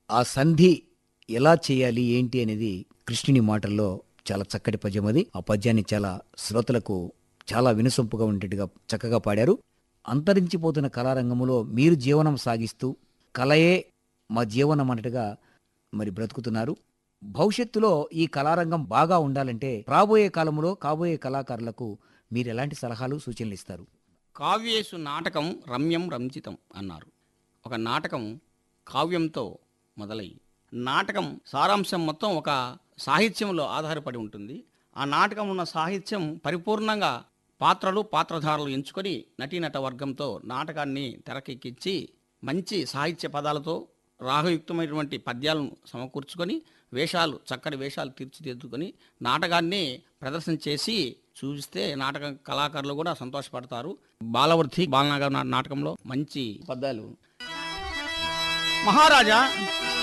ఆ సంధి ఎలా చేయాలి ఏంటి అనేది కృష్ణుని మాటల్లో చాలా చక్కటి పద్యం అది ఆ పద్యాన్ని చాలా శ్రోతలకు చాలా వినసొంపుగా ఉండేట్టుగా చక్కగా పాడారు అంతరించిపోతున్న కళారంగంలో మీరు జీవనం సాగిస్తూ కళయే మా జీవనం అన్నట్టుగా మరి బ్రతుకుతున్నారు భవిష్యత్తులో ఈ కళారంగం బాగా ఉండాలంటే రాబోయే కాలంలో కాబోయే కళాకారులకు మీరు ఎలాంటి సలహాలు సూచనలు ఇస్తారు కావ్యేషు నాటకం రమ్యం రంజితం అన్నారు ఒక నాటకం కావ్యంతో మొదలై నాటకం సారాంశం మొత్తం ఒక సాహిత్యంలో ఆధారపడి ఉంటుంది ఆ నాటకం ఉన్న సాహిత్యం పరిపూర్ణంగా పాత్రలు పాత్రధారులు ఎంచుకొని నటీనట వర్గంతో నాటకాన్ని తెరకెక్కించి మంచి సాహిత్య పదాలతో రాగయుక్తమైనటువంటి పద్యాలను సమకూర్చుకొని వేషాలు చక్కటి వేషాలు తీర్చిదిద్దుకొని నాటకాన్ని ప్రదర్శన చేసి చూస్తే నాటక కళాకారులు కూడా సంతోషపడతారు బాలవృద్ధి బాలనాగ నా- నాటకంలో మంచి పద్యాలు మహారాజా